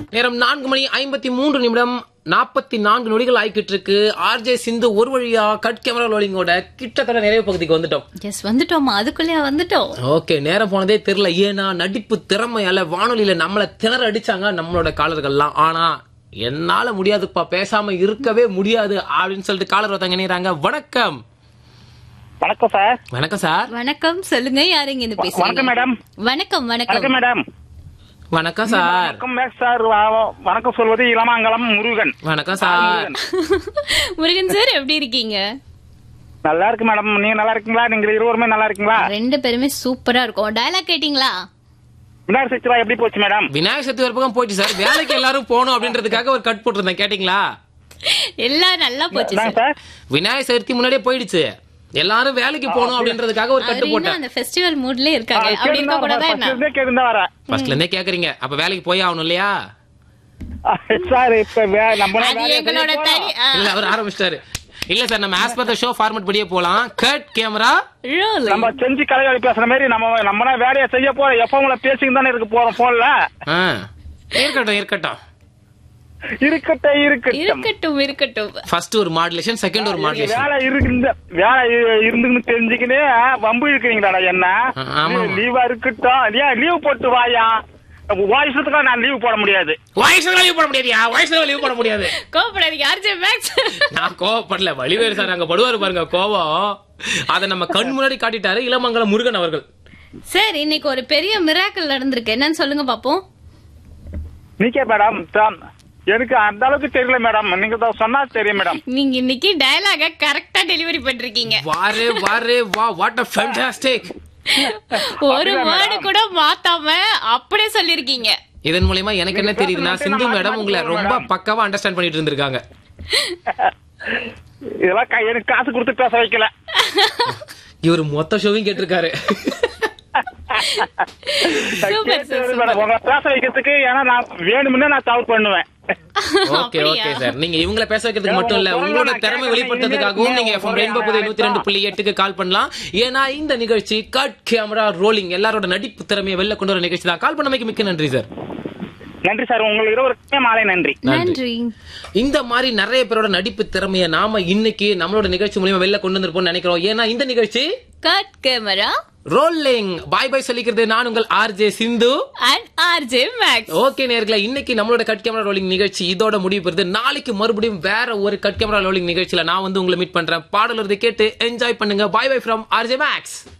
நேரம் நான்கு மணி ஐம்பத்தி மூன்று நிமிடம் நாற்பத்தி நான்கு நொடிகள் ஆகிக்கிட்டு இருக்கு ஆர்ஜே சிந்து ஒரு வழியா கட் கேமரா ரோலிங்கோட கிட்டத்தட்ட நிறைவு பகுதிக்கு வந்துட்டோம் எஸ் வந்துட்டோமா அதுக்குள்ளேயா வந்துட்டோம் ஓகே நேரம் போனதே தெரியல ஏன்னா நடிப்பு திறமையால வானொலியில நம்மள திணற அடிச்சாங்க நம்மளோட காலர்கள்லாம் ஆனா என்னால முடியாதுப்பா பேசாம இருக்கவே முடியாது அப்படின்னு சொல்லிட்டு காலர் ஒருத்தங்க இணையறாங்க வணக்கம் வணக்கம் சார் வணக்கம் சார் வணக்கம் சொல்லுங்க யாருங்க இருந்து வணக்கம் பேசுறீங்க மேடம் வணக்கம் வணக்கம் வணக்கம் மேடம் வணக்கம் சார் வணக்கம் மேம் சார் வ- வணக்கம் சொல்வது இளமாங்கலம் முருகன் வணக்கம் சார் முருகன் சார் எப்படி இருக்கீங்க நல்லா இருக்கு மேடம் நீங்க நல்லா இருக்கீங்களா நீங்க இருவருமே நல்லா இருக்கீங்களா ரெண்டு பேருமே சூப்பரா இருக்கும் டயலாக் கேட்டீங்களா விநாயகர் சதுர்த்தி எப்படி போச்சு மேடம் விநாயகர் சதுர்த்தி ஒரு பக்கம் போயிடுச்சு சார் வேலைக்கு எல்லாரும் போகணும் அப்படின்றதுக்காக ஒரு கட் போட்டிருந்தேன் கேட்டீங்களா எல்லாம் நல்லா போச்சு இதாங்க சார் சார் விநாயகர் சதுர்த்தி முன்னாடியே போயிடுச்சு எல்லாரும் வேலைக்கு போகணும் அப்படின்றதுக்காக ஒரு அவர் கட்டு இன்னும் போட்டேன் அந்த ஃபெஸ்டிவல் மூட்லயே இருக்காங்க அப்படி இருக்க கூடாதா என்ன கேட்டு வரேன் ஃபர்ஸ்ட்ல இருந்தே கேக்குறீங்க அப்ப வேலைக்கு போய் ஆகணும் இல்லையா சார் இப்ப வே- நம்ம அது வேலையை எங்களோட செய்ய தனி போறோம். இல்ல அவர் ஆரம்பிச்சிட்டாரு இல்ல சார் நம்ம as per the show format படியே போலாம் கட் கேமரா ரூல் நம்ம செஞ்சு கலையாளி பேசுற மாதிரி நம்ம நம்ம வேலையை செய்ய போறோம் எப்பவும்ல பேசிக்கிட்டு தானே இருக்க போறோம் போன்ல இருக்கட்டும் இருக்கட்டும் இருக்கட்டும் இருக்கட்டும் இருக்கட்டும் இருக்கட்டும் ஃபர்ஸ்ட் ஒரு மாடுலேஷன் செகண்ட் ஒரு மாடுலேஷன் வேலை இருக்கு வேலை இரு- இருந்துன்னு தெரிஞ்சுக்கினே வம்பு இருக்கிறீங்களாடா என்ன ஆ, ஆமா. லீவா இருக்கட்டும் ஏன் லீவ் போட்டு வாயா வாய்ஸத்துக்கு நான் லீவ் போட முடியாது வாய்ஸ் லீவ் போட முடியாதியா வாய்ஸ் லீவ் போட முடியாது கோபப்படாதீங்க ஆர்ஜே மேக்ஸ் நான் கோவப்படல வழிவேறு சார் அங்க படுவாரு பாருங்க கோவம் அதை நம்ம கண் முன்னாடி காட்டிட்டாரு இளமங்கலம் முருகன் அவர்கள் சார் இன்னைக்கு ஒரு பெரிய மிராக்கல் நடந்திருக்கு என்னன்னு சொல்லுங்க பாப்போம் நீக்கே மேடம் தான் எனக்கு அந்த அளவுக்கு தெரியல மேடம் நீங்க தான் சொன்னா தெரியும் மேடம் நீங்க இன்னைக்கு டயலாக கரெக்டா டெலிவரி பண்ணிருக்கீங்க வாரே வாரே வா வாட் அ ஃபேண்டாஸ்டிக் ஒரு வேர்டு கூட மாத்தாம அப்படியே சொல்லிருக்கீங்க இதன் மூலியமா எனக்கு என்ன தெரியுதுன்னா சிந்து மேடம் உங்களை ரொம்ப பக்காவா அண்டர்ஸ்டாண்ட் பண்ணிட்டு இருந்திருக்காங்க இதெல்லாம் கை- எனக்கு காசு கொடுத்து பேச வைக்கல இவர் மொத்த ஷோவையும் கேட்டிருக்காரு சூப்பர் கேட்டு சார் மேடம், உங்களை பேச வைக்கிறதுக்கு ஏன்னா நான் வேணும்னே நான் தவறு பண்ணுவேன் ஓகே ஓகே சார் நீங்க இவங்கள பேச வைக்கிறதுக்கு மட்டும் இல்ல உங்களோட திறமை வெளிப்படுத்துறதுக்காகவும் நீங்க எஃப்எம் ரெயின்போ புதிய நூத்தி ரெண்டு புள்ளி எட்டுக்கு கால் பண்ணலாம் ஏன்னா இந்த நிகழ்ச்சி கட் கேமரா ரோலிங் எல்லாரோட நடிப்பு திறமையை வெளில கொண்டு வர நிகழ்ச்சி தான் கால் பண்ணமைக்கு மிக்க நன்றி சார் நன்றி சார் உங்களுக்கு இருவருக்குமே மாலை நன்றி நன்றி இந்த மாதிரி நிறைய பேரோட நடிப்பு திறமையை நாம இன்னைக்கு நம்மளோட நிகழ்ச்சி மூலியமா வெளில கொண்டு வந்திருப்போம்னு நினைக்கிறோம் ஏன்னா இந்த நிகழ்ச்சி cut camera rolling bye bye சொல்லிக்கிறது நான் உங்கள் RJ Sindhu and RJ Max okay நேர்களே இன்னைக்கு நம்மளோட கட் கேமரா ரோலிங் நிகழ்ச்சி இதோட முடிவு பெறுது நாளைக்கு மறுபடியும் வேற ஒரு கட் கேமரா ரோலிங் நிகழ்ச்சியில நான் வந்து உங்களை மீட் பண்றேன் பாடல் கேட்டு என்ஜாய் பண்ணுங்க bye bye from RJ maths